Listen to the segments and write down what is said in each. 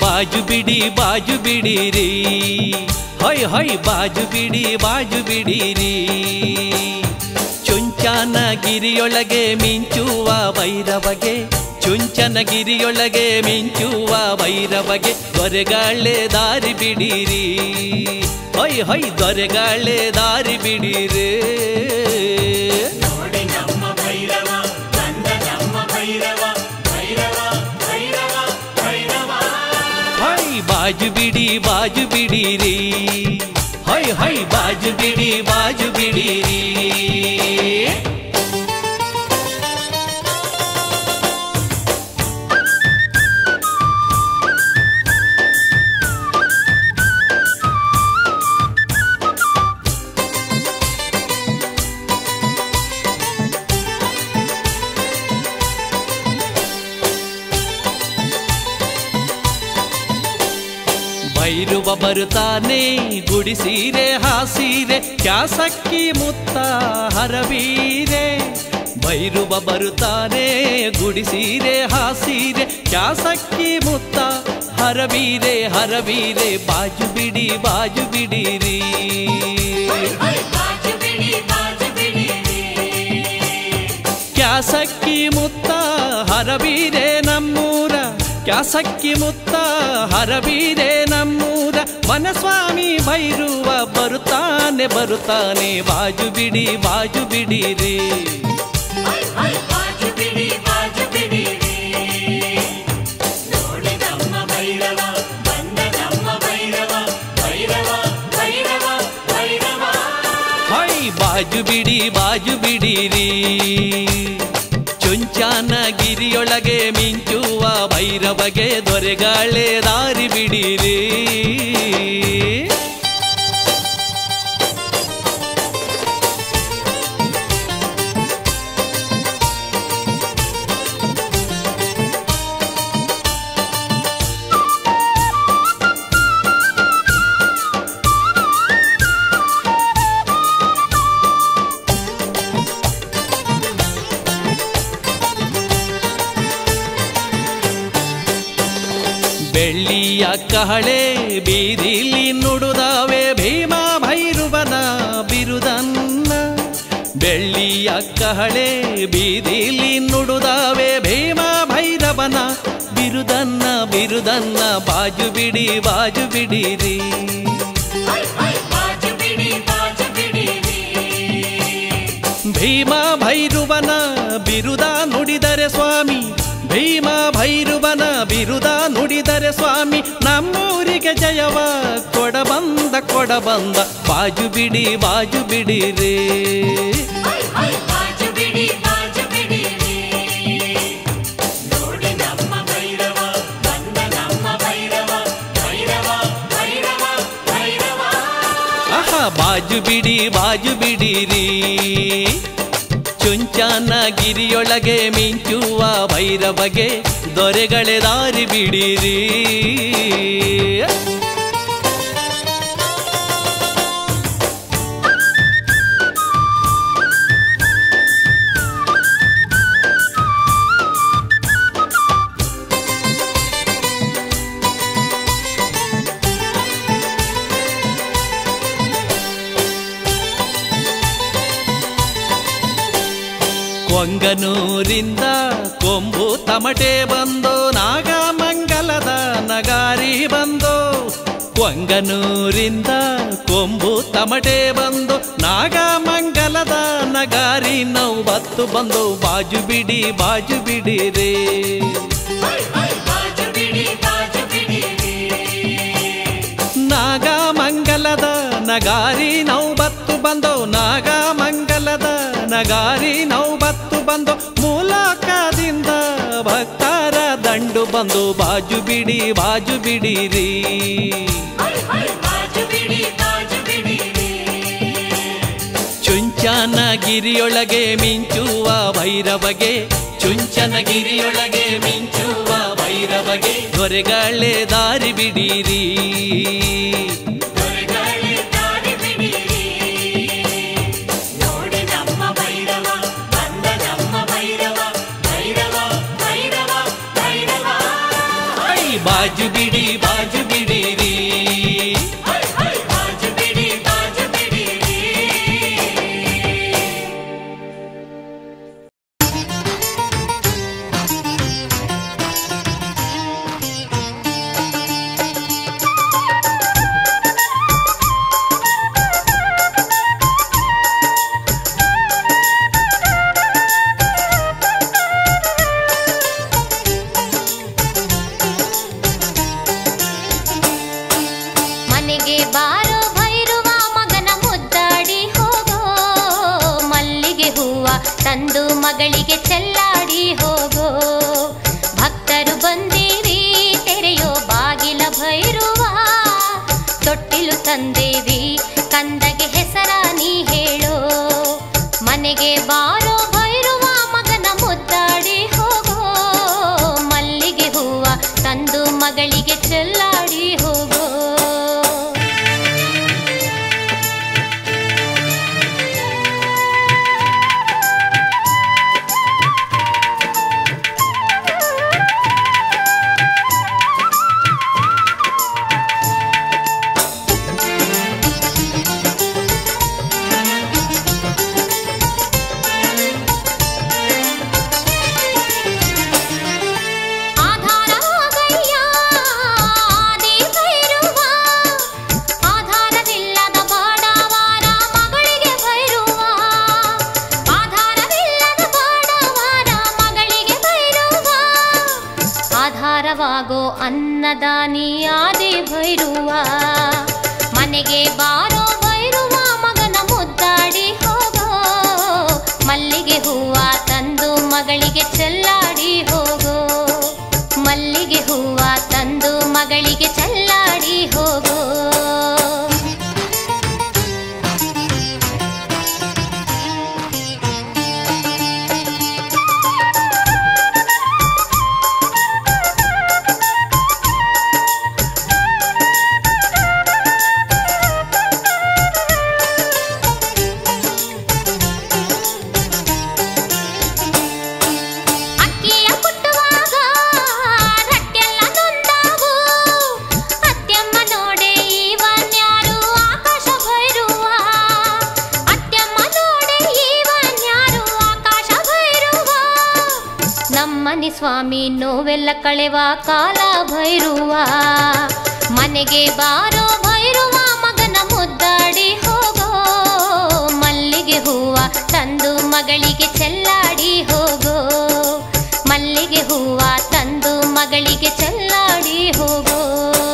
ಬಾಜು ಬಿಡಿ ಬಾಜು ಬಿಡಿರಿ ಹೊಯ್ ಹೊಯ್ ಬಾಜು ಬಿಡಿ ಬಾಜು ಬಿಡಿರಿ ಚುಂಚನ ಗಿರಿಯೊಳಗೆ ಮಿಂಚುವ ಭೈರವಗೆ ಚುಂಚನ ಗಿರಿಯೊಳಗೆ ಮಿಂಚುವ ಭೈರವಗೆ ದೊರೆಗಾಳೆ ದಾರಿ ಬಿಡಿರಿ ಹೊಯ್ ಹೊಯ್ ದೊರೆಗಾಳೆ ದಾರಿ ಬಿಡಿರಿ ನೋಡಿ ನಮ್ಮ ಭೈರವ ಬಂದ ನಮ್ಮ ಭೈರವ ಭೈರವ ಭೈರವ ಭೈರವ ಹೊಯ್ ಬಾಜು ಬಿಡಿ ಬಾಜು ಬಿಡಿರಿ ಹೊಯ್ ಹೊಯ್ ಬಾಜು ಬಿಡಿ ಬಾಜು ಬಿಡಿರಿ ಭೈರುವ ಬರುತ್ತಾನೆ ಗುಡಿಸೀರೆ ಹಾಸೀರೆ ಕ್ಯಾಸಕ್ಕಿ ಮುತ್ತ ಹರಬೀರೆ ಭೈರುವ ಬರುತ್ತಾನೆ ಗುಡಿಸೀರೆ ಹಾಸೀರೆ ಕ್ಯಾಸಕ್ಕಿ ಮುತ್ತ ಹರಬೀರೆ ಹರಬೀರೆ ಬಾಜು ಬಿಡಿ ಬಾಜು ಬಿಡಿರಿ ಬಾಜು ಬಿಡಿ ಬಾಜು ಬಿಡಿರಿ ಕ್ಯಾಸಕ್ಕಿ ಮುತ್ತ ಹರಬೀರೆ ನಮ್ಮೂರ ಕ್ಯಾಸಕ್ಕಿ ಮುತ್ತ ಹರಬೀರೆ ನಮ್ಮೂರ ವನಸ್ವಾಮಿ ಭೈರುವ ಬರುತ್ತಾನೆ ಬರುತ್ತಾನೆ ಬಾಜು ಬಿಡಿ ಬಾಜು ಬಿಡಿರಿ ಬಾಜು ಬಿಡಿ ಬಾಜು ಬಿಡಿರಿ ನೋಡಿ ನಮ್ಮ ಭೈರವ ಬಂದ ನಮ್ಮ ಭೈರವ ಭೈರವ ಭೈರವ ಭೈರವ ಹೈ ಬಾಜು ಬಿಡಿ ಬಾಜು ಬಿಡಿರಿ ಚುಂಚಾನ ಗಿರಿಯೊಳಗೆ ಮಿಂಚುವ ಭೈರವಗೆ ದೊರೆಗಾಳೆ ದಾರಿ ಬಿಡಿರಿ ಬೆಳ್ಳಿಯ ಕಹಳೆ ಬೀದಿಲಿ ನುಡುದಾವೆ ಭೀಮ ಭೈರುವನ ಬಿರುದನ್ನ ಬೆಳ್ಳಿಯ ಕಹಳೆ ಬೀದಿಲಿ ನುಡುದಾವೆ ಭೀಮ ಭೈರವನ ಬಿರುದನ್ನ ಬಿರುದನ್ನ ಬಾಜು ಬಿಡಿ ಬಾಜು ಬಿಡಿರಿ ಬಾಜು ಬಿಡಿ ಬಾಜು ಬಿಡಿರಿ ಭೀಮ ಭೈರುವನ ಬಿರುದ ನುಡಿದರೆ ಸ್ವಾಮಿ ಭೀಮ ಭೈರುವನ ಬಿರುದ ನುಡಿದರೆ ಸ್ವಾಮಿ ನಮ್ಮೂರಿಗೆ ಜಯವ ಕೊಡಬಂದ ಕೊಡಬಂದ ಬಾಜು ಬಿಡಿ ಬಾಜು ಬಿಡಿರಿ ಬಾಜು ಬಿಡಿ ಬಾಜು ಬಿಡಿರಿ ನೋಡಿ ನಮ್ಮ ಭೈರವ ಬಂದ ನಮ್ಮ ಭೈರವ ಭೈರವ ಭೈರವ ಭೈರವ ಆಹಾ ಬಾಜು ಬಿಡಿ ಬಾಜು ಬಿಡಿರಿ ಚುಂಚಾನ ಗಿರಿಯೊಳಗೆ ಮಿಂಚುವ ಭೈರವಗೆ ದೊರೆಗಳೆ ದಾರಿ ಬಿಡಿರಿ ಕೊಂಗನೂರಿಂದ ಕೊಂಬು ತಮಟೆ ಬಂದು ನಾಗಮಂಗಲದ ನಗಾರಿ ಬಂದು ಕೊಂಗನೂರಿಂದ ಕೊಂಬು ತಮಟೆ ಬಂದು ನಾಗಮಂಗಲದ ನಗಾರಿ ನೌಬತ್ತು ಬಂದು ಬಾಜು ಬಿಡಿ ಬಾಜು ಬಿಡಿರಿ ಬಾಜು ಬಿಡಿ ಬಾಜು ಬಿಡಿರಿ ನಾಗಮಂಗಲದ ನಗಾರಿ ನೌಬತ್ತು ಬಂದು ನಾಗಮಂಗಲದ ನಗಾರಿ ನೌಬತ್ತು ಬಂದು ಮೂಲಕದಿಂದ ಭಕ್ತರ ದಂಡು ಬಂದು ಬಾಜು ಬಿಡಿ ಬಾಜು ಬಿಡಿರಿ ಬಾಜು ಬಿಡಿ ಬಾಜು ಬಿಡಿರಿ ಚುಂಚನ ಗಿರಿಯೊಳಗೆ ಮಿಂಚುವ ಭೈರವಗೆ ಚುಂಚನ ಗಿರಿಯೊಳಗೆ ಮಿಂಚುವ ಭೈರವಗೆ ದೊರೆಗಾಳೆ ದಾರಿ ಬಿಡಿರಿ ದೊರೆಗಳೇ ದಾರಿ ಬಿಡಿರಿ ನೋಡಿ ನಮ್ಮ ಭೈರವ ಬಂದ ನಮ್ಮ ಭೈರವ ಭೈರವ ಭೈರವ ಭೈರವ ಬಾಜು ಬಿಡಿ ಬಾಜು ಬಿಡಿರಿ ಬಾಜು ಬಿಡಿ ಬಾಜು ಬಿಡಿರಿ ಮನೆಗೆ ಬಾರೋ ಭೈರುವ ಮಗನ ಮುದ್ದಾಡಿ ಹೋಗೋ ಮಲ್ಲಿಗೆ ಹೂವ ತಂದು ಮಗಳಿಗೆ ಚೆಲ್ಲಾಡಿ ಹೋಗೋ ಭಕ್ತರು ಬಂದೀವಿ ತೆರೆಯೋ ಬಾಗಿಲ ಭೈರುವ ತೊಟ್ಟಿಲು ತಂದೇವಿ ಕಂದಗೆ ಹೆಸರ ನೀ ಹೇಳೋ ಮನೆಗೆ ಬಾರೋ ಭೈರುವ ಮಗನ ಮುದ್ದಾಡಿ ಹೋಗೋ ಮಲ್ಲಿಗೆ ಹೂವ ತಂದು ಮಗಳಿಗೆ ಚೆಲ್ಲಾಡಿ ಹೋಗೋ ಆಧಾರವಾಗಯ್ಯ ಆದಿ ಭೈರವ ಆಧಾರವಿಲ್ಲದ ಬಾಡವಾರ ಮಗಳಿಗೆ ಭೈರವ ಆಧಾರವಿಲ್ಲದ ಬಾಡವಾರ ಮಗಳಿಗೆ ಭೈರವ ಆಧಾರವಾಗೋ ಅನ್ನದಾನಿ ಆದಿ ಭೈರುವ ಮನೆಗೆ ಬಾರೋ ಭೈರುವ ಮಗನ ಮುದ್ದಾಡಿ ಹೋಗೋ ಮಲ್ಲಿಗೆ ಹೂವ ತಂದು ಮಗಳಿಗೆ ಚೆಲ್ಲಾಡಿ ಹೋಗೋ ಮಲ್ಲಿಗೆ ಹೂವ ತಂದು ಮಗಳಿಗೆ ಚೆಲ್ಲಾಡಿ ಹೋಗೋ ಅಕ್ಕಿಯ ಕುಟ್ಟುವಾಗ ರಟ್ಟೆಲ್ಲ ನೊಂದಾವು ಅತ್ಯಮ್ಮ ನೋಡೆ ಇವನ್ಯಾರು ಆಕಾಶ ಭೈರುವ ಅತ್ಯಮ್ಮ ನೋಡೆ ಇವನ್ಯಾರು ಆಕಾಶ ಭೈರುವ ನಮ್ಮನಿ ಸ್ವಾಮಿ ನೋವೆಲ್ಲ ಕಳೆವ ಕಾಲ ಭೈರುವ ಮನೆಗೆ ಬಾರೋ ಭೈರುವ ಮಗನ ಮುದ್ದಾಡಿ ಹೋಗೋ ಮಲ್ಲಿಗೆ ಹೂವ ತಂದು ಮಗಳಿಗೆ ಚೆಲ್ಲಾಡಿ ಹೋಗೋ ಮಲ್ಲಿಗೆ ಹೂವ ತಂದು ಮಗಳಿಗೆ ಚೆಲ್ಲಾಡಿ ಹೋಗೋ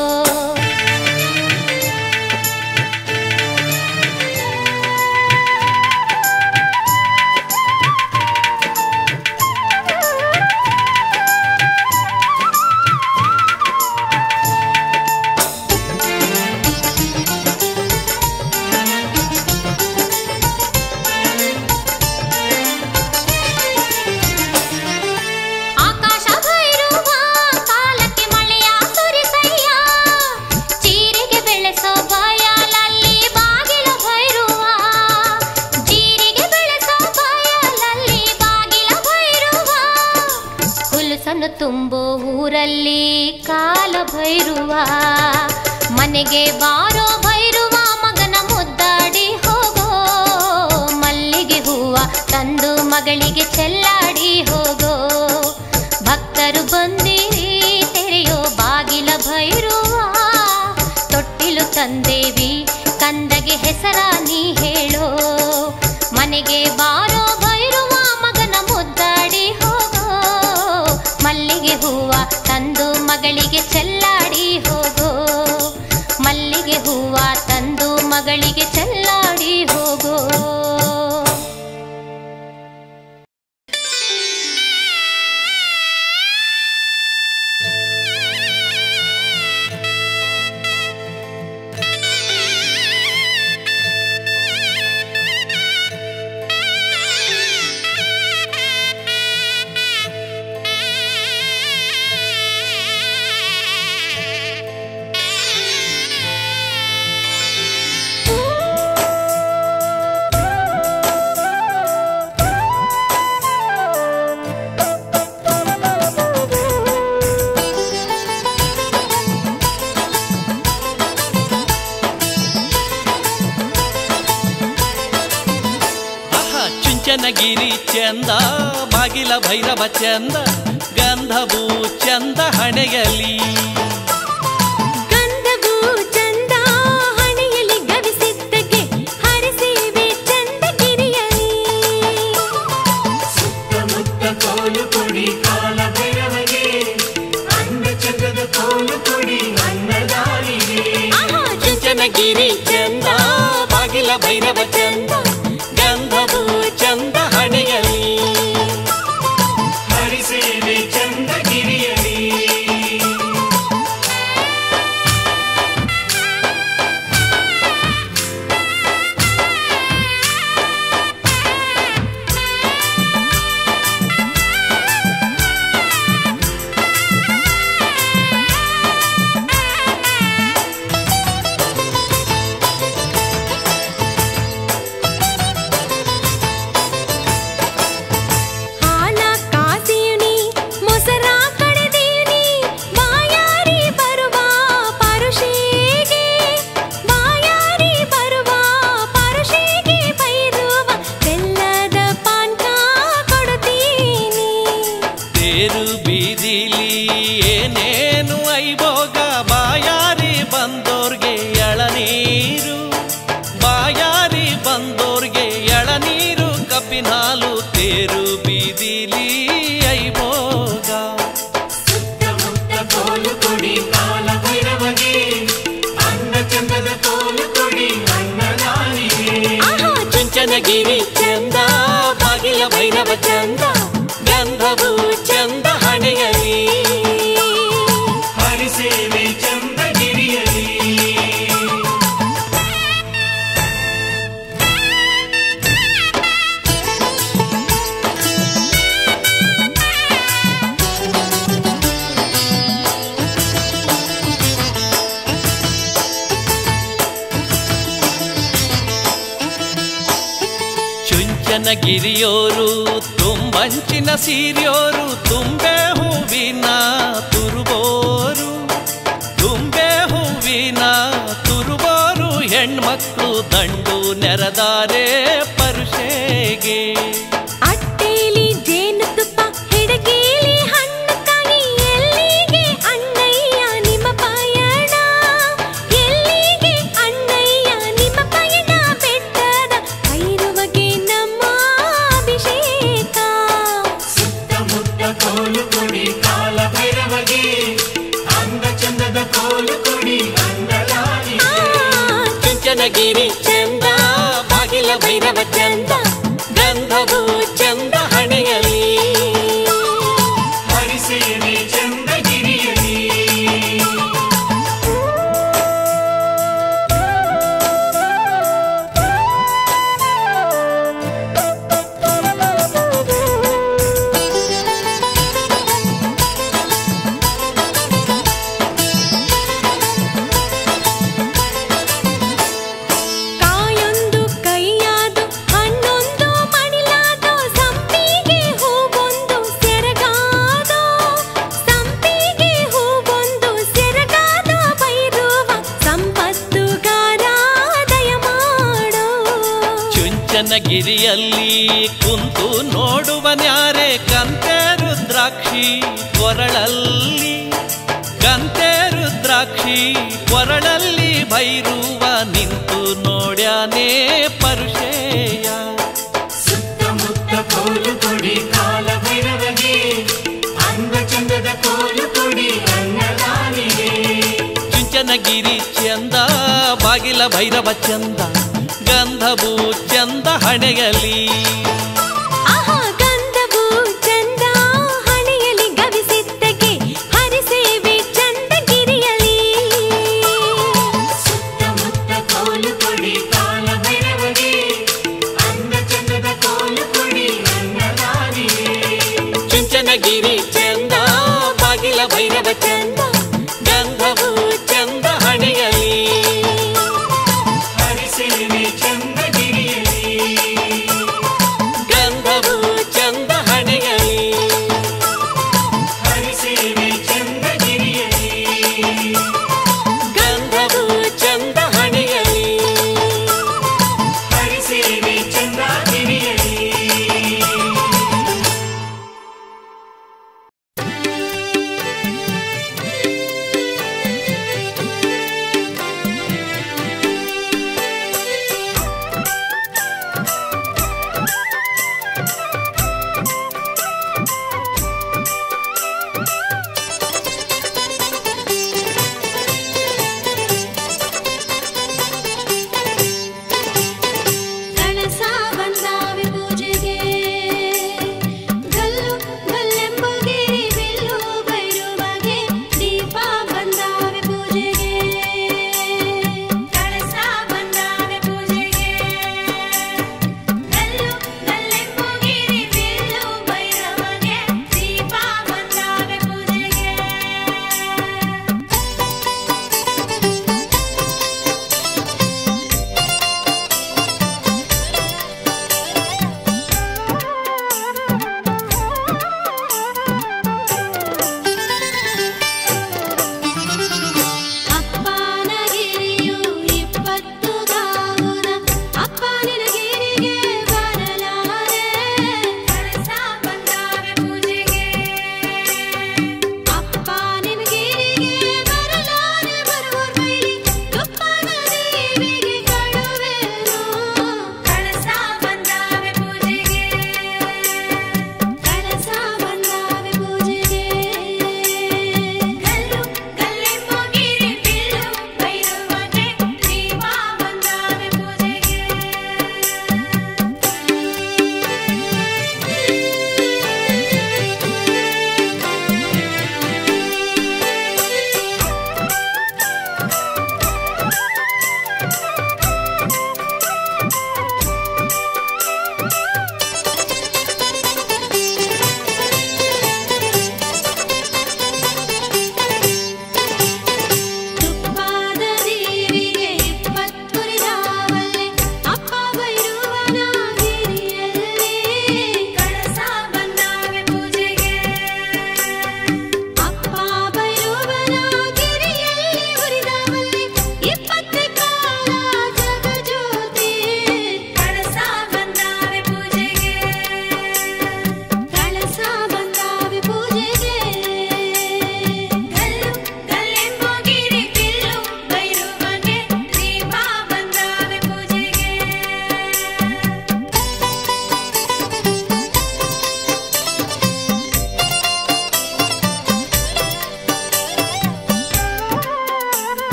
ಆಕಾಶ ಭೈರುವ ಕಾಲಕ್ಕೆ ಮಳೆಯ ಸುರಿಸಯ್ಯ ಚೀರಿಗೆ ಬೆಳೆಸೋ ಬಯಲಲ್ಲಿ ಬಾಗಿಲ ಭೈರುವ ಜೀರಿಗೆ ಬೆಳೆಸೋ ಬಯಲಲ್ಲಿ ಬಾಗಿಲ ಭೈರುವ ಹುಲಸನ್ನು ತುಂಬೋ ಊರಲ್ಲಿ ಕಾಲ ಭೈರುವ ಮನೆಗೆ ಬಾರೋ ಭೈರುವ ಮಗನ ಮುದ್ದಾಡಿ ಹೋಗೋ ಮಲ್ಲಿಗೆ ಹೂವ ತಂದು ಮಗಳಿಗೆ ಚೆಲ್ಲಾಡಿ ಹೋಗೋ ಭಕ್ತರು ಬಂದಿರಿ ತೆರೆಯೋ ಬಾಗಿಲ ಭೈರುವ ತೊಟ್ಟಿಲು ತಂದೇವಿ ಕಂದಗೆ ಹೆಸರ ನೀ ಹೇಳೋ ಮನೆಗೆ ಬಾರೋ ಭೈರುವ ಮಗನ ಮುದ್ದಾಡಿ ಹೋಗೋ ಮಲ್ಲಿಗೆ ಹೂವ ತಂದು ಮಗಳಿಗೆ ಚೆಲ್ಲಾಡಿ ಹೋಗೋ ಮಲ್ಲಿಗೆ ಹೂವ ತಂದು ಮಗಳಿಗೆ ಚೆಲ್ಲಾಡಿ ಹೋಗೋ ಚುಂಚನಗಿರಿ ಚಂದ ಬಾಗಿಲ ಭೈರವ ಚಂದ ಗಂಧವು ಚಂದ ಹಣೆಯಲಿ ಗಂಧವು ಚಂದ ಹಣೆಯಲ್ಲಿ ಗವಿಸಿದ್ದಕ್ಕೆ ಹರಿಸೇವೆ ಚಂದಗಿರಿಯಲಿ ಸುತ್ತಮುತ್ತ ಕೋಲು ಕೊಡಿ ಕಾಲ ಭೈರವಗೆ ಅಂದ ಚಂದದ ಕೋಲು ಕೊಡಿ ಅನ್ನದಾರಿಗೆ ಆಹಾ ಚುಂಚನಗಿರಿ ಚಂದ ಬಾಗಿಲ ಭೈರವ ಚಂದ ಗಂಧವು ಚಂದ ಹಣೆಯಲಿ ಹರಿಸೇವೆ ಚಂದಗಿರಿಯಲಿ ಹಾಲ ಕಾಸಿಯುನಿ ಮೊಸರ ಕಡೆದೀನಿ ಬಾಯಾರಿ ಬರುವ ಪರುಷಿಗೆ ಬಾಯಾರಿ ಬರುವ ಪರುಷಿಗೆ ಬೈರುವ ಬೆಲ್ಲದ ಪಾನ್ಕ ಕೊಡುತ್ತೀನಿ ತೇರು ಬೀದಿಲಿ ಏನೇನು ಐಭೋಗ ಬಾಯಾರಿ ಬಂದೋರ್ಗೆ ಎಳನೀರು ಬಾಯಾರಿ ಬಂದೋರ್ಗೆ ಎಳನೀರು ಕಬ್ಬಿನ ಹಾಲು ತೇರು ಬೀದಿಲಿ ಐಭೋಗ ಸುತ್ತಮುತ್ತ ಕೋಲು ಕೊಡಿ ಕಾಲ ಭೈರವಗೆ ಅಂದ ಚಂದದ ಕೋಲು ಕೊಡಿ ಅನ್ನದಾರಿಗೆ ಆಹಾ ಚುಂಚನಗಿರಿ ಚಂದ ಬಾಗಿಲ ಭೈರವ ಚಂದ ಗಂಧವು ಚಂದ ಹಣೆಯಲಿ ಹರಿಸೇವೆ ಚಂದಗಿರಿಯಲಿ ಚುಂಚನಗಿರಿಯೋರು ತುಂಬಂಚಿನ ಸೀರಿಯೋರು ತುಂಬೆ ಹೂವಿನ ತುರುಬೋರು ತುಂಬೆ ಹೂವಿನ ತುರುಬೋರು ಹೆಣ್ಮಕ್ಳು ದಂಡು ನೆರದಾರೆ ಪರುಷೆಗೆ ಅಟ್ಟೇಲಿ ಜೇನುತುಪ್ಪ ಹಿಡಗೇಲಿ ಹಣ್ಣು ಕಾಯಿ ಎಲ್ಲಿಗೆ ಅಣ್ಣಯ್ಯ ನಿಮ್ಮ ಪಯಣ ಎಲ್ಲಿಗೆ ಅಣ್ಣಯ್ಯ ನಿಮ್ಮ ಪಯಣ ಬೆಟ್ಟದ ಭೈರವಗೆ ನಮ್ಮ ಅಭಿಷೇಕ ಸುತ್ತಮುತ್ತ ಕೋಲು ಕೊಡಿ ಕಾಲ ಭೈರವಗೆ ಅಂದ ಚಂದದ ಕೋಲು ಕೊಡಿ ಅನ್ನದಾರಿಗೆ ಚುಂಚನಗಿರಿ ಚಂದ ಬಾಗಿಲ ಭೈರವ ಚಂದ ಗಂಧವು ಚಂದ ಹಣೆಯಲಿ ಹರಿಸೇವೆ ಚಂದಗಿರಿಯಲಿ ಕಾಯೊಂದು ಕೈಯಾದು ಹಣ್ಣೊಂದು ಮಣಿಲಾದೋ ಸಂಪಿಗೆ ಹೂವೊಂದು ಸೆರಗಾದೋ ಸಂಪಿಗೆ ಹೂವೊಂದು ಸೆರಗಾದೋ ಬೈರುವ ಸಂಪತ್ತುಗಾರ ದಯ ಮಾಡೋ ಚುಂಚನಗಿರಿಯಲ್ಲಿ ಕುಂತು ನೋಡುವನ್ಯಾರೆ ಕಂತೆ ರುದ್ರಾಕ್ಷಿ ಕೊರಳಲ್ಲಿ ಕಂತೆ ರುದ್ರಾಕ್ಷಿ ಕೊರಳಲ್ಲಿ ಭೈರುವ ನಿಂತು ನೋಡ್ಯಾನೆ ಪರುಷೇಯ ಸುತ್ತಮುತ್ತ ಕೋಲು ಕೊಡಿ ಕಾಲ ಭೈರವಗೆ ಅಂದ ಚಂದದ ಕೋಲು ಕೊಡಿ ಅನ್ನದಾರಿಗೆ ಚುಂಚನಗಿರಿ ಚಂದ ಬಾಗಿಲ ಭೈರವ ಚಂದ ಗಂಧವು ಚಂದ ಹಣೆಯಲಿ ಆಹಾ ಗಂಧವು ಚಂದ ಹಣೆಯಲ್ಲಿ ಗವಿಸಿದ್ದಕ್ಕೆ ಹರಿಸೇವೆ ಚಂದಗಿರಿಯಲಿ ಸುತ್ತಮುತ್ತ ಕೋಲು ಕೊಡಿ ಕಾಲ ಭೈರವಗೆ ಅಂದ ಚಂದದ ಕೋಲು ಕೊಡಿ ಅನ್ನದಾರಿಗೆ ಚುಂಚನಗಿರಿ ಚಂದ ಬಾಗಿಲ ಭೈರವ ಚಂದ ಗಂಧವು ಚಂದ ಹಣೆಯಲಿ ಹರಿಸೇವೆ ಚಂದಗಿರಿಯಲಿ ಗಂಧವು ಚಂದ ಹಣೆಯಲಿ. ಹರಿಸೇವೆ ಚಂದಾಗಿರಿಯಲಿ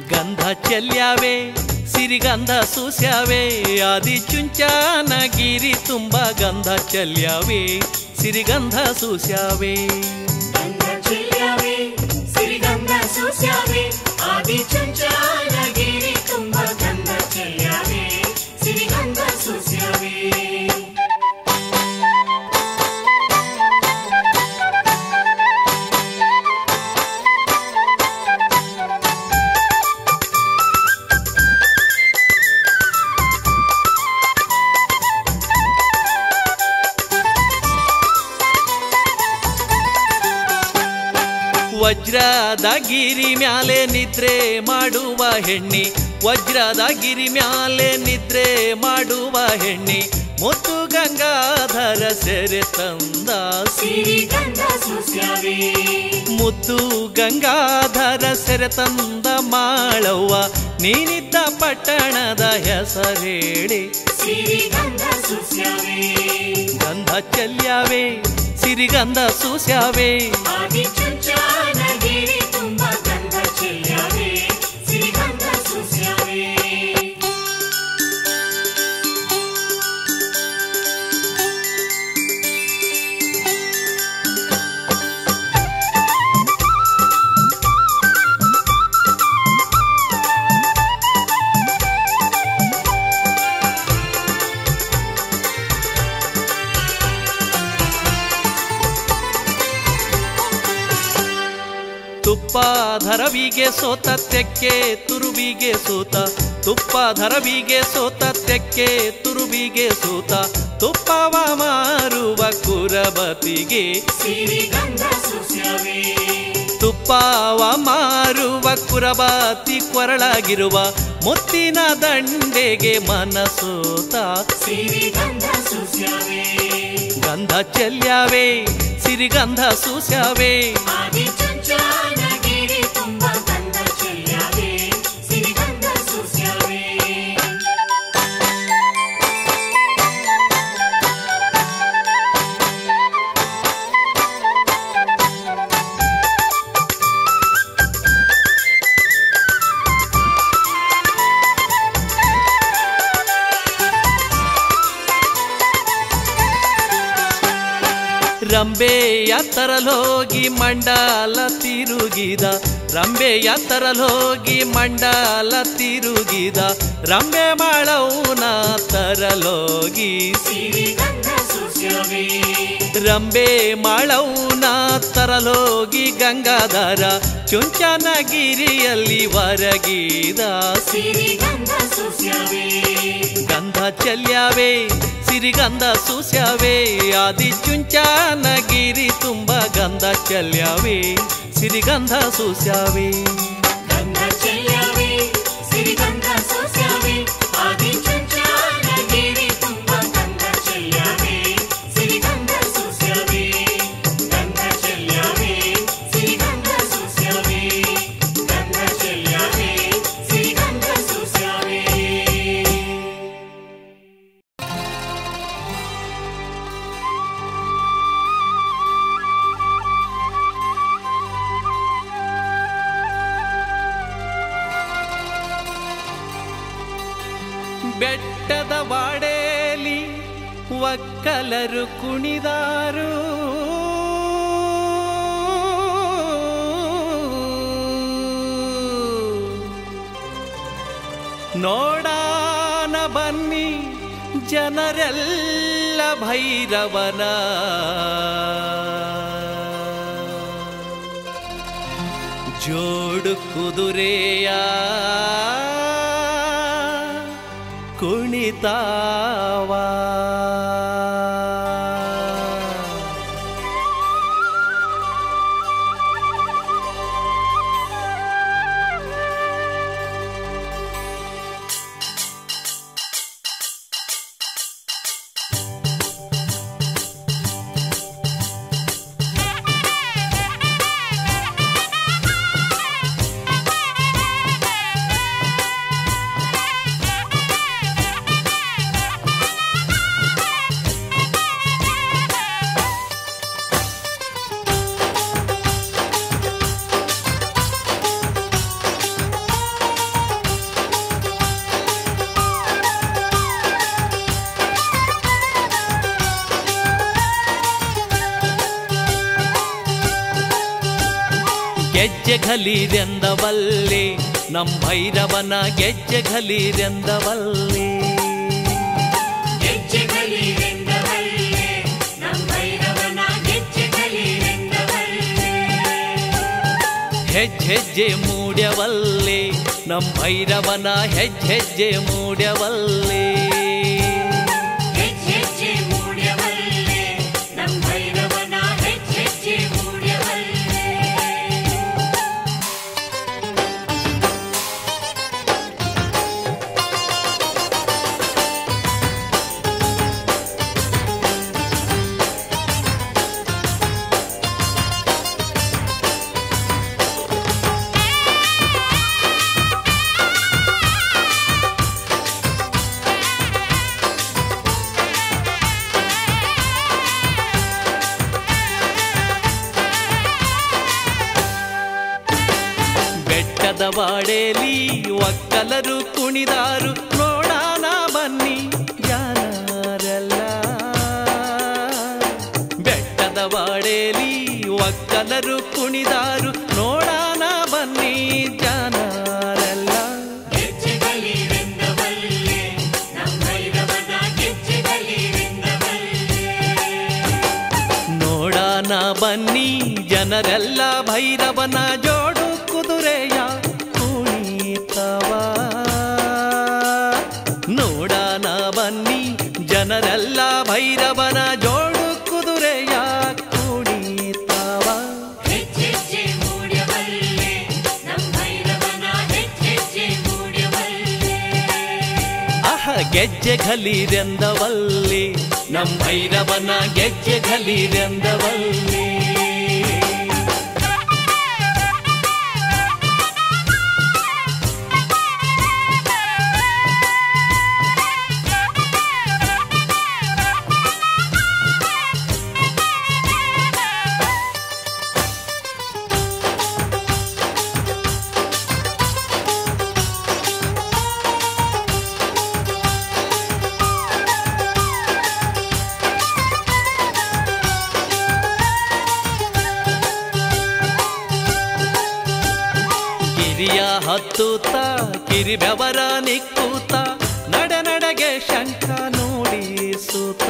ಗಂಧ ಚೆಲ್ಯಾವೆ ಸಿರಿಗಂಧ ಸೂಸ್ಯಾವೆ ಆದಿ ಚುಂಚಾನಗಿರಿ ತುಂಬ ಗಂಧ ಚೆಲ್ಯಾವೆ ಸಿರಿಗಂಧ ಸೂಸ್ಯಾವೆ ಗಂಧ ಚೆಲ್ಯಾವೆ ಸಿರಿಗಂಧ ಸೂಸ್ಯಾವೆ ಆದಿ ಚುಂಚಾನಗಿರಿ ತುಂಬ ಗಂಧ ಚೆಲ್ಯಾವೆ ಸಿರಿಗಂಧ ಸೂಸ್ಯಾವೆ ವಜ್ರದ ಗಿರಿ ಮ್ಯಾಲೆ ನಿದ್ರೆ ಮಾಡುವ ಹೆಣ್ಣಿ ವಜ್ರದ ಗಿರಿ ಮ್ಯಾಲೆ ನಿದ್ರೆ ಮಾಡುವ ಹೆಣ್ಣಿ ಮುತ್ತು ಗಂಗಾಧರ ಸೆರೆ ತಂದ ಸಿರಿಗಂಧ ಸೂಸ್ಯಾವೆ ಮುತ್ತು ಗಂಗಾಧರ ಸೆರೆ ತಂದ ಮಾಳವ್ವ ನೀನಿದ್ದ ಪಟ್ಟಣದ ಹೆಸರೇಳಿ ಸಿರಿಗಂಧ ಸೂಸ್ಯಾವೆ ಗಂಧ ಚೆಲ್ಯಾವೆ ಸಿರಿಗಂಧ ಸೂಸ್ಯಾವೆ ಆದಿ ಚುಂಚಾನಗಿರಿ ತುಂಬ ಗಂಧ ಚೆಲ್ಯಾವೆ ಸಿರಿಗಂಧ ಸೂಸ್ಯಾವೆ ತುಪ್ಪ ಧರವಿಗೆ ಸೋತ ತೆಕ್ಕೆ ತುರುಬಿಗೆ ಸೋತ ತುಪ್ಪ ಧರವಿಗೆ ಸೋತ ತೆಕ್ಕೆ ತುರುಬಿಗೆ ಸೋತ ತುಪ್ಪವ ಮಾರುವ ಕುರಬತಿಗೆ ಸಿರಿಗಂಧ ಸೂಸ್ಯಾವೆ ತುಪ್ಪವ ಮಾರುವ ಕುರಬತಿ ಕೊರಳಾಗಿರುವ ಮುತ್ತಿನ ದಂಡೆಗೆ ಮನಸೋತ ಸಿರಿಗಂಧ ಸೂಸ್ಯಾವೆ ಗಂಧ ಚೆಲ್ಯಾವೆ ಸಿರಿಗಂಧ ಸೂಸ್ಯಾವೆ ಆದಿ ಚುಂಚಾನಗಿರಿ ತುಂಬ ಗಂಧ ಚೆಲ್ಯಾವೆ ಸಿರಿಗಂಧ ಸೂಸ್ಯಾವೆ ರಂಬೆಯ ತರಲೋಗಿ ಮಂಡಲ ತಿರುಗಿದ ರಂಬೆಯ ತರಲೋಗಿ ಮಂಡಲ ತಿರುಗಿದ ರಂಬೆ ಮಳೌನ ತರಲೋಗಿ ಸಿರಿಗಂಧ ಸೂಸ್ಯಾವೆ ರಂಬೆ ಮಳೌನ ತರಲೋಗಿ ಗಂಗಾಧರ ಚುಂಚನಗಿರಿಯಲ್ಲಿ ವರಗಿದ ಸಿರಿಗಂಧ ಸೂಸ್ಯಾವೆ ಗಂಧ ಚೆಲ್ಯಾವೆ ಸಿರಿಗಂಧ ಸೂಸ್ಯಾವೆ ಆದಿ ಚುಂಚನಗಿರಿ ತುಂಬ ಗಂಧ ಚೆಲ್ಯಾವೆ ಸಿರಿಗಂಧ ಸೂಸ್ಯಾವೆ ಗಂಧ ಚೆಲ್ಯಾವೆ ಸಿರಿಗಂಧ ಸೂಸ್ಯಾವೆ ಆದಿ ಚುಂಚಾನಗಿರಿ ತುಂಬ ಗಂಧ ಚೆಲ್ಯಾವೆ ಸಿರಿಗಂಧ ಸೂಸ್ಯಾವೆ ಗಂಧ ಚೆಲ್ಯಾವೆ ಸಿರಿಗಂಧ ಸೂಸ್ಯಾವೆ ಗಂಧ ಚೆಲ್ಯಾವೆ ಸಿರಿಗಂಧ ಸೂಸ್ಯಾವೆ ಬೆಟ್ಟದ ವಾಡೇಲಿ ಒಕ್ಕಲರು ಕುಣಿದಾರು ನೋಡಾನ ಬನ್ನಿ ಜನರೆಲ್ಲ ಭೈರವನ ಜೋಡು ಕುದುರೆಯ ಕುಣಿತಾವ ಗೆಜ್ಜೆ ಘಲೀರೆಂದವಲ್ಲೇ ನಮ್ ಭೈರವನ ಗೆಜ್ಜೆ ಘಲೀರೆಂದವಲ್ಲೇ ಗೆಜ್ಜೆಗಳಿರೆಂದವಲ್ಲೇ ನಮ್ ಭೈರವನ ಗೆಜ್ಜೆಗಳಿರೆಂದವಲ್ಲೇ ಹೆಜ್ಜೆಜ್ಜೆ ಮೂಡ್ಯವಲ್ಲೇ ನಮ್ ಭೈರವನ ಹೆಜ್ಜೆಜ್ಜೆ ಮೂಡ್ಯವಲ್ಲೇ ಹೆಜ್ಜೆಜ್ಜೆ ಮೂಡ್ಯವಲ್ಲೇ ನಮ್ ಭೈರವನ ಹೆಜ್ಜೆಜ್ಜೆ ಮೂಡ್ಯವಲ್ಲೇ ಬೆಟ್ಟದ ವಾಡೇಲಿ ಒಕ್ಕಲರು ಕುಣಿದಾರು ನೋಡಾನ ಬನ್ನಿ ಜಾನರೆಲ್ಲ ಬೆಟ್ಟದ ವಾಡೇಲಿ ಒಕ್ಕಲರು ಕುಣಿದಾರು ನೋಡಾನ ಬನ್ನಿ ಜಾನರೆಲ್ಲ ಗೆಜ್ಜೆಗಳಿರೆಂದವಲ್ಲೇ ನಮ್ ಭೈರವನ ಗೆಜ್ಜೆಗಳಿರೆಂದವಲ್ಲೇ ನೋಡಾನ ಬನ್ನಿ ಜನರೆಲ್ಲ ಭೈರವನ ಜೋಡು ಕುದುರೆಯ ಕುಣಿತವ ನೋಡಾನ ಬನ್ನಿ ಜನರೆಲ್ಲ ಭೈರವನ ಜೋಡು ಕುದುರೆಯ ಕುಣಿತವ ಹೆಜ್ಜೆಜ್ಜೆ ಮೂಡ್ಯವಲ್ಲೇ ನಮ್ ಭೈರವನ ಹೆಜ್ಜೆಜ್ಜೆ ಮೂಡ್ಯವಲ್ಲೇ ಅಹ ಗೆಜ್ಜೆ ಘಲೀರೆಂದವಲ್ಲಿ ನಮ್ ಭೈರವನ ಗೆಜ್ಜೆ ಘಲೀರೆಂದವಲ್ಲಿ ಗಿರಿಯ ಹತ್ತೂತ ಕಿರಿ ಬೆವರ ನಿಕ್ಕೂತ ನಡ ನಡಗೆ ಶಂಖ ನುಡಿಸೂತ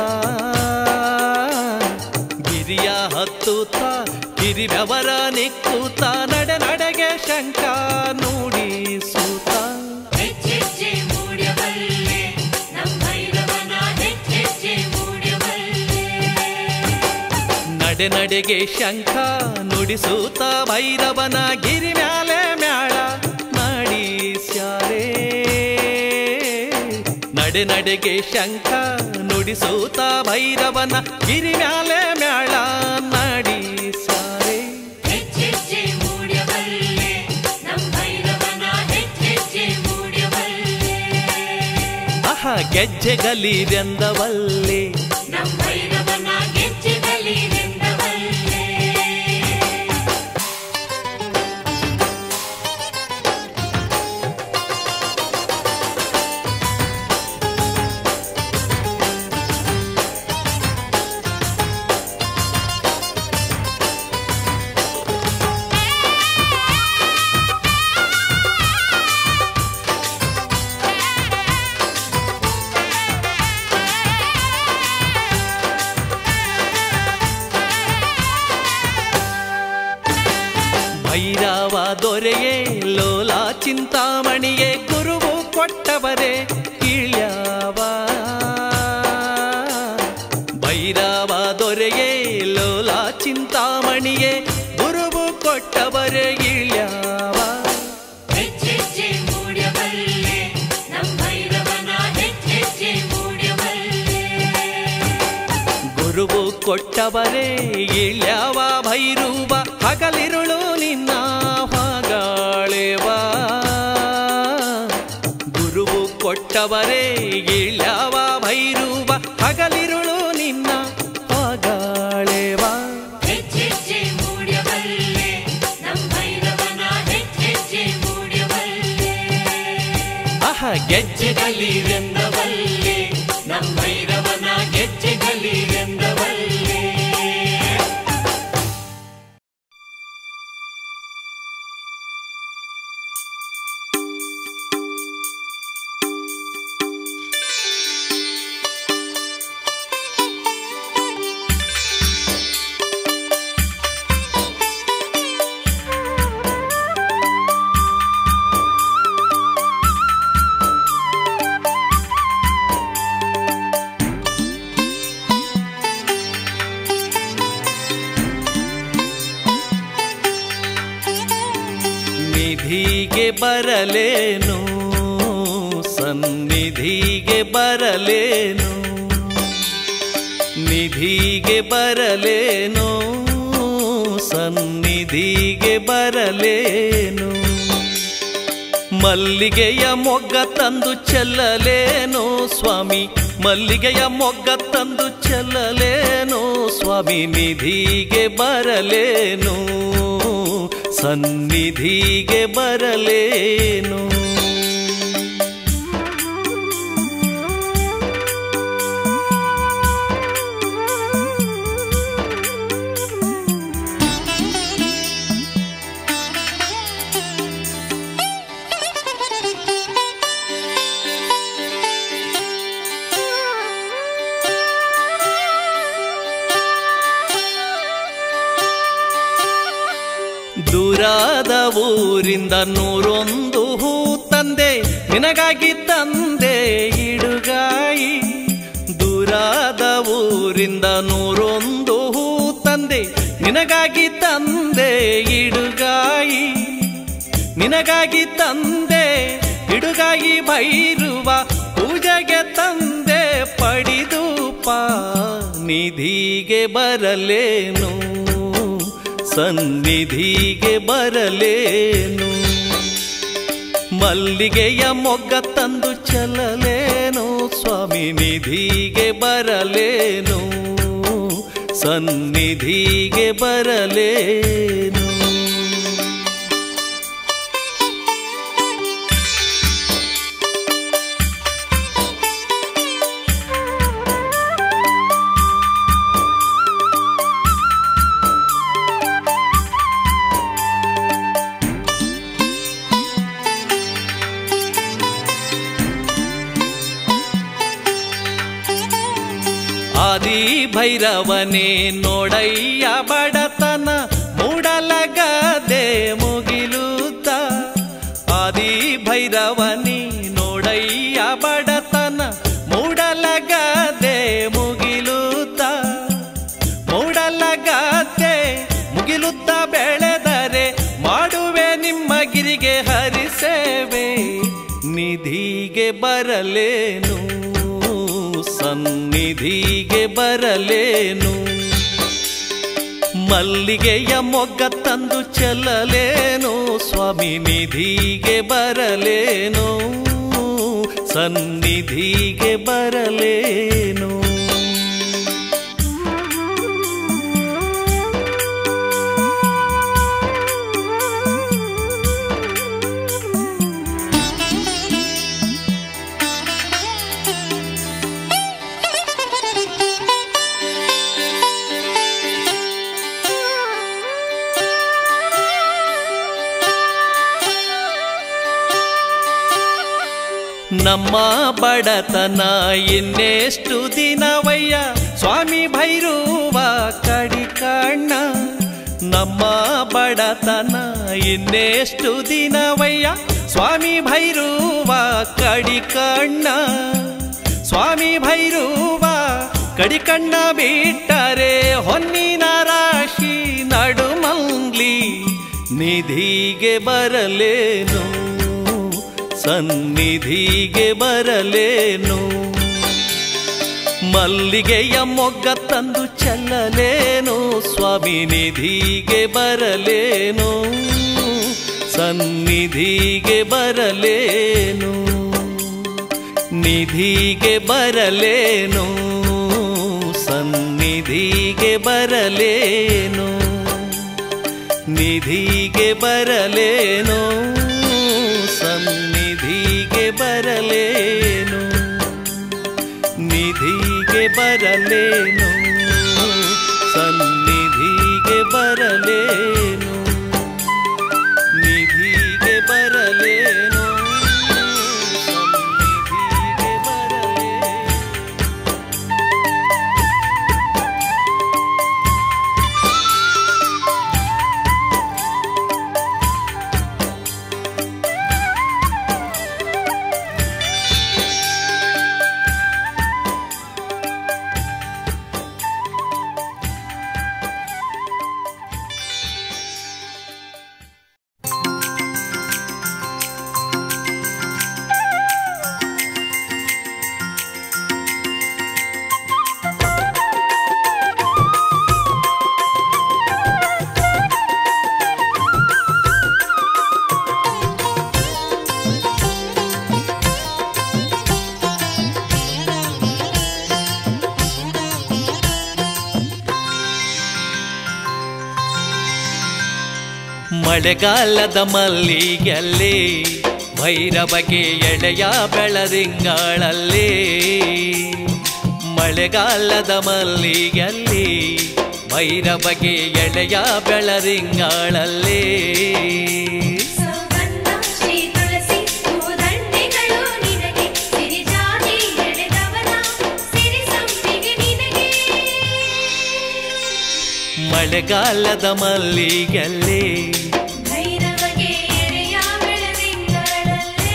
ಗಿರಿಯ ಹತ್ತೂತ ಕಿರಿ ಬೆವರ ನಿಕ್ಕೂತ ನಡ ನಡಗೆ ಶಂಖ ನುಡಿಸೂತ ಹೆಜ್ಜೆಜ್ಜೆ ಮೂಡ್ಯವಲ್ಲೇ ನಮ್ ಭೈರವನ ಹೆಜ್ಜೆಜ್ಜೆ ಮೂಡ್ಯವಲ್ಲೇ ನಡೆ ನಡೆಗೆ ಶಂಖ ನುಡಿಸೂತ ಭೈರವನ ಗಿರಿ ಮ್ಯಾಲೆ ಮ್ಯಾಳ ಮಾಡಿಸ್ಯಾರೆ ನಡೆ ನಡೆಗೆ ಶಂಖ ನುಡಿಸೂತ ಭೈರವನ ಗಿರಿ ಮ್ಯಾಲೆ ಮ್ಯಾಳ ಮಾಡಿಸ್ಯಾರೆ ಹೆಜ್ಜೆಜ್ಜೆ ಮೂಡ್ಯವಲ್ಲೇ ನಮ್ ಭೈರವನ ಹೆಜ್ಜೆಜ್ಜೆ ಮೂಡ್ಯವಲ್ಲೇ ಅಹ ಗೆಜ್ಜೆ ಗಲೀರೆಂದವಲ್ಲಿ ನಮ್ ಭೈರವನ ಗೆಜ್ಜೆಗಳಿರೆಂದವಲ್ಲೇ ಭೈರವ ದೊರೆಯೇ ಲೋಲ ಚಿಂತಾಮಣಿಯೇ ಗುರುವು ಕೊಟ್ಟವರೇ ಇಳ್ಯಾವ ಭೈರವ ದೊರೆಯೇ ಲೋಲ ಚಿಂತಾಮಣಿಯೇ ಗುರುವು ಕೊಟ್ಟವರೇ ಇಳ್ಯಾವ ಹೆಜ್ಜೆಜ್ಜೆ ಮೂಡ್ಯವಲ್ಲೇ ನಮ್ ಭೈರವನ ಹೆಜ್ಜೆಜ್ಜೆ ಮೂಡ್ಯವಲ್ಲೇ ಗುರುವು ಕೊಟ್ಟವರೇ ಇಳ್ಯಾವ ಭೈರೂವ ಹಗಲಿರುಳು ನಿನ್ನ ಹೊಗಳೆವ ಗುರುವು ಕೊಟ್ಟವರೇ ಇಳ್ಯಾವ ಭೈರೂವ ಹಗಲಿರುಳು ನಿನ್ನ ಹೊಗಳೆವ ಹೆಜ್ಜೆಜ್ಜೆ ಮೂಡ್ಯವಲ್ಲೇ ನಮ್ ಭೈರವನ ಹೆಜ್ಜೆಜ್ಜೆ ಮೂಡ್ಯವಲ್ಲೇ ಅಹ ಗೆಜ್ಜೆಗಲಿರೆಂದವಲ್ಲೇ ನಮ್ ಭೈರವನ ಗೆಜ್ಜೆಗಳಿರೆಂದವಲ್ಲೇ ಬರಲೇನು ಸನ್ನಿಧಿಗೆ ಬರಲೇನು ನಿಧಿಗೆ ಬರಲೇನು ಸನ್ನಿಧಿಗೆ ಬರಲೇನು ಮಲ್ಲಿಗೆಯ ಮೊಗ್ಗ ತಂದು ಚೆಲ್ಲಲೇನು ಸ್ವಾಮಿ ಮಲ್ಲಿಗೆಯ ಮೊಗ್ಗ ತಂದು ಚೆಲ್ಲಲೇನು ಸ್ವಾಮಿ ನಿಧಿಗೆ ಬರಲೇನು ಸನ್ನಿಧಿಗೆ ಬರಲೇನು ದೂರಾದ ಊರಿಂದ ನೂರೊಂದು ಹೂ ತಂದೆ ನಿನಗಾಗಿ ತಂದೆ ಇಡುಗಾಯಿ ದೂರಾದ ಊರಿಂದ ನೂರೊಂದು ಹೂ ತಂದೆ ನಿನಗಾಗಿ ತಂದೆ ಇಡುಗಾಯಿ ನಿನಗಾಗಿ ತಂದೆ ಇಡುಗಾಯಿ ಭೈರುವ ಪೂಜೆಗೆ ತಂದೆ ಪಡಿದು ಪಾ ನಿಧಿಗೆ ಬರಲೇನು ಸನ್ನಿಧಿಗೆ ಬರಲೇನು ಮಲ್ಲಿಗೆಯ ಮೊಗ್ಗ ತಂದು ಚಲಲೇನು ಸ್ವಾಮಿ ನಿಧಿಗೆ ಬರಲೇನು ಸನ್ನಿಧಿಗೆ ಬರಲೇನು ಆದಿ ಭೈರವನೇ ನೋಡಯ್ಯ ಬಡತನ ಮೂಡಲಗದೆ ಮುಗಿಲುತ್ತ ಆದಿ ಭೈರವನೇ ನೋಡಯ್ಯ ಬಡತನ ಮೂಡಲಗದೆ ಮುಗಿಲುತ್ತ ಮೂಡಲಗದೆ ಮುಗಿಲುತ್ತ ಬೆಳೆದರೆ ಮಾಡುವೆ ನಿಮ್ಮ ಗಿರಿಗೆ ಹರಿಸೇವೆ ನಿಧಿಗೆ ಬರಲೇನು ಸನ್ನಿಧಿಗೆ ಬರಲೇನು ಮಲ್ಲಿಗೆಯ ಮೊಗ್ಗ ತಂದು ಚೆಲ್ಲಲೇನು ಸ್ವಾಮಿ ನಿಧಿಗೆ ಬರಲೇನು ಸನ್ನಿಧಿಗೆ ಬರಲೇನು ನಮ್ಮ ಬಡತನ ಇನ್ನೆಷ್ಟು ದಿನವಯ್ಯ ಸ್ವಾಮಿ ಭೈರುವ ಕಡಿಕಣ್ಣ ನಮ್ಮ ಬಡತನ ಇನ್ನೆಷ್ಟು ದಿನವಯ್ಯ ಸ್ವಾಮಿ ಭೈರುವ ಕಡಿಕಣ್ಣ ಸ್ವಾಮಿ ಭೈರುವ ಕಡಿಕಣ್ಣ ಬಿಟ್ಟರೆ ಹೊನ್ನಿನ ರಾಶಿ ನಡುಮಂಗ್ಲಿ ನಿಧಿಗೆ ಬರಲೇನು ಸನ್ನಿಧಿಗೆ ಬರಲೇನು ಮಲ್ಲಿಗೆಯ ಮೊಗ್ಗ ತಂದು ಚೆಲ್ಲಲೇನು ಸ್ವಾಮಿ ನಿಧಿಗೆ ಬರಲೇನು ಸನ್ನಿಧಿಗೆ ಬರಲೇನು ನಿಧಿಗೆ ಬರಲೇನು ಸನ್ನಿಧಿಗೆ ಬರಲೇನು ನಿಧಿಗೆ ಬರಲೇನು ಸನ್ನಿಧಿಗೆ ಬರಲೇನು ನಿಧಿಗೆ ಬರಲೇನು ಸನ್ನಿಧಿಗೆ ಬರಲೇನು ನಿಧಿಗೆ ಬರಲೇನು ಸನ್ನಿಧಿಗೆ ಬರಲೇನು ಮಳೆಗಾಲದ ಮಲ್ಲಿಗೆಲ್ಲಿ ಭೈರವಗೆ ಎಳೆಯ ಬೆಳದಿಂಗಳಲ್ಲಿ ಮಳೆಗಾಲದ ಮಲ್ಲಿಗೆಲ್ಲಿ ಭೈರವಗೆ ಎಳೆಯ ಬೆಳದಿಂಗಳಲ್ಲಿ ಸುಗಂಧ ಶ್ರೀ ತುಳಸಿ ಹೂದಂಡೆಗಳು ನಿನಗೆ ಸಿರಿಜಾತಿ ಎಳೆದವನ ಸಿರಿ ಸಂಪಿಗೆ ನಿನಗೆ ಮಳೆಗಾಲದ ಮಲ್ಲಿಗೆಲ್ಲಿ ಭೈರವಗೆ ಎಳೆಯ ಬೆಳದಿಂಗಳಲ್ಲೇ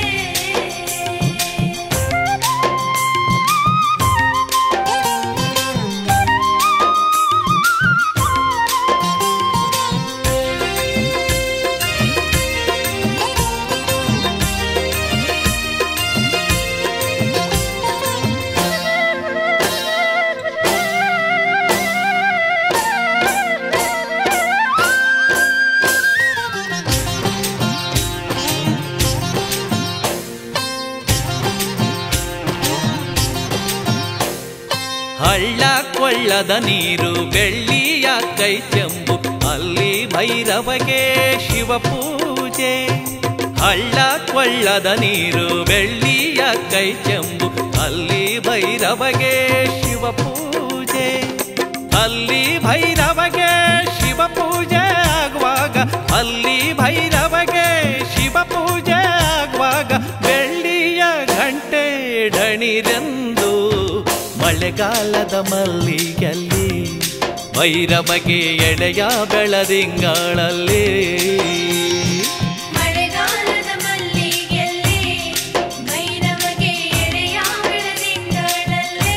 ಹಳ್ಳ ಕೊಳ್ಳದ ನೀರು ಬೆಳ್ಳಿಯ ಕೈ ಚೆಂಬು ಅಲ್ಲಿ ಭೈರವಗೆ ಶಿವ ಪೂಜೆ ಹಳ್ಳ ಕೊಳ್ಳದ ನೀರು ಬೆಳ್ಳಿಯ ಕೈ ಚೆಂಬು ಅಲ್ಲಿ ಭೈರವಗೆ ಶಿವ ಪೂಜೆ ಅಲ್ಲಿ ಭೈರವಗೆ ಶಿವ ಪೂಜೆ ಆಗುವಾಗ ಅಲ್ಲಿ ಭೈರವಗೆ ಶಿವ ಪೂಜೆ ಆಗುವಾಗ ಬೆಳ್ಳಿಯ ಗಂಟೆ ಢಣಿರೆಂದು ಮಳೆಗಾಲದ ಮಲ್ಲಿಗೆಲ್ಲಿ ಭೈರವಗೆ ಎಳೆಯ ಬೆಳದಿಂಗಳಲ್ಲಿ ಮಳೆಗಾಲದ ಮಲ್ಲಿಗೆಲ್ಲಿ ಭೈರವಗೆ ಎಳೆಯ ಬೆಳದಿಂಗಳಲ್ಲೇ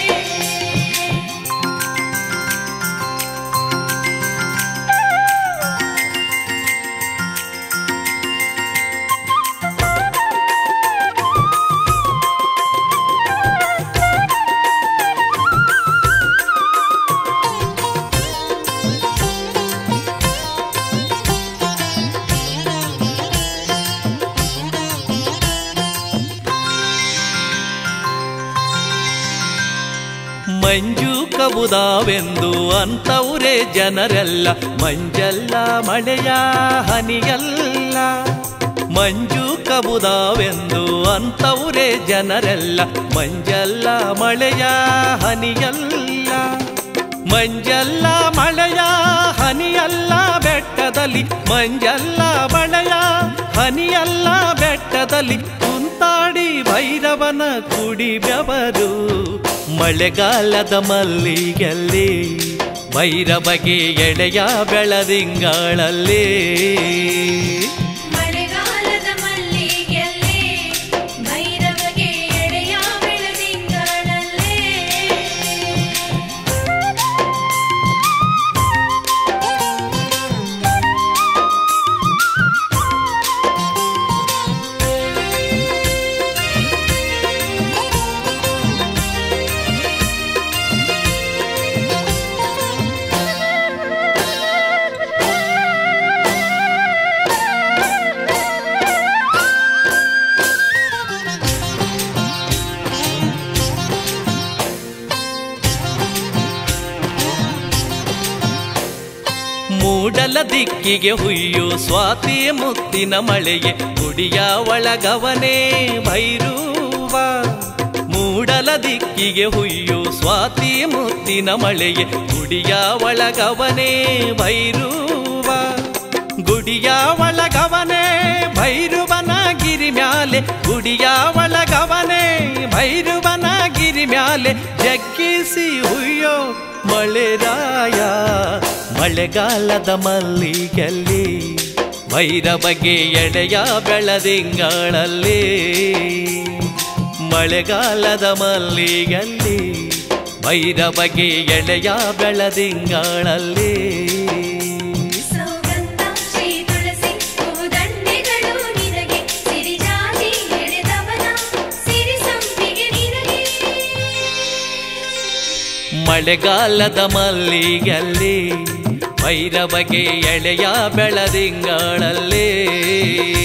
ಮಂಜು ಕಬುದಾವೆಂದು ಅಂತವ್ರೆ ಜನರೆಲ್ಲ ಮಂಜಲ್ಲ ಮಳೆಯ ಹನಿಯಲ್ಲ ಮಂಜು ಕಬುದಾವೆಂದು ಅಂತವ್ರೆ ಜನರೆಲ್ಲ ಮಂಜಲ್ಲ ಮಳೆಯ ಹನಿಯಲ್ಲ ಮಂಜಲ್ಲ ಮಳೆಯ ಹನಿಯಲ್ಲ ಬೆಟ್ಟದಲ್ಲಿ ಮಂಜಲ್ಲ ಮಳೆಯ ಹನಿಯಲ್ಲ ಬೆಟ್ಟದಲ್ಲಿ ಕುಂತಾಡಿ ಭೈರವನ ಕುಡಿ ಬೆವರು ಮಳೆಗಾಲದ ಮಲ್ಲಿಗೆಲ್ಲಿ ಭೈರವಗೆ ಎಳೆಯ ಬೆಳದಿಂಗಳಲ್ಲಿ ಮಳೆಗಾಲದ ಮಲ್ಲಿಗೆಲ್ಲಿ ಭೈರವಗೆ ಎಳೆಯ ಬೆಳದಿಂಗಳಲ್ಲೇ ಮೂಡಲ ದಿಕ್ಕಿಗೆ ಹುಯ್ಯು ಸ್ವಾತಿ ಮುತ್ತಿನ ಮಳೆಗೆ ಗುಡಿಯ ಒಳಗವನೇ ಭೈರುವ ಮೂಡಲ ದಿಕ್ಕಿಗೆ ಹುಯ್ಯು ಸ್ವಾತಿ ಮುತ್ತಿನ ಮಳೆಗೆ ಗುಡಿಯ ಒಳಗವನೇ ಭೈರುವ ಗುಡಿಯ ಒಳಗವನೇ ಭೈರುವನ ಗಿರಿ ಮ್ಯಾಲೆ ಗುಡಿಯ ಒಳಗವನೇ ಭೈರುವನ ಗಿರಿ ಮ್ಯಾಲೆ ಜಗ್ಗಿಸಿ ಹುಯ್ಯೋ ಮಳೆರಾಯ ಮಳೆಗಾಲದ ಮಲ್ಲಿಗೆಲ್ಲಿ ಭೈರವಗೆ ಎಡೆಯ ಬೆಳದಿಂಗಳಲ್ಲಿ ಮಳೆಗಾಲದ ಮಲ್ಲಿಗೆಲ್ಲಿ ಭೈರವಗೆ ಎಡೆಯ ಬೆಳದಿಂಗಳಲ್ಲಿ ಸೌಗಂಧ ಶ್ರೀ ತುಳಸಿ ಹೂದಂಡೆಗಳು ನಿನಗೆ ಸಿರಿಜಾತಿ ಎಳೆದವನ ಸಿರಿ ಸಂಪಿಗೆ ನಿನಗೆ ಮಳೆಗಾಲದ ಮಲ್ಲಿಗೆಲ್ಲಿ ಭೈರವಗೆ ಎಳೆಯ ಬೆಳದಿಂಗಳಲ್ಲಿ